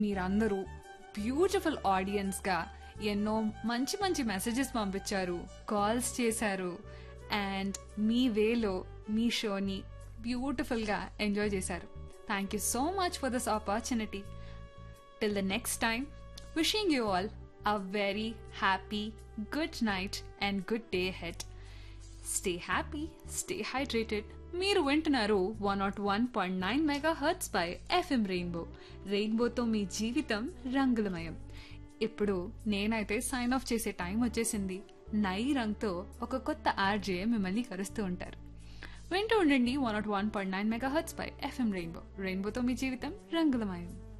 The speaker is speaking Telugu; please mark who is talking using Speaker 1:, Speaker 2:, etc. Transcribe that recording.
Speaker 1: మీరందరూ బ్యూటిఫుల్ ఆడియన్స్గా ఎన్నో మంచి మంచి మెసేజెస్ పంపించారు కాల్స్ చేశారు అండ్ మీ వేలో మీ షోని బ్యూటిఫుల్గా ఎంజాయ్ చేశారు thank you so much for this opportunity Till the next time, wishing you all a very happy, good night and good day ahead. Stay happy, stay hydrated. మీరు వింటున్నారు one not one point nine mega hertz by FM rainbow రెయిన్బోతో మీ జీవితం రంగులమయం ఇప్పుడు నేనైతే సైన్ ఆఫ్ చేసే టైం వచ్చేసింది నై రంగ్తో ఒక కొత్త ఆర్జే మిమ్మల్ని కలుస్తూ ఉంటారు వింటూ ఉండండి one not one point nine mega hertz by FM rainbow రెయిన్బోతో మీ జీవితం రంగులమయం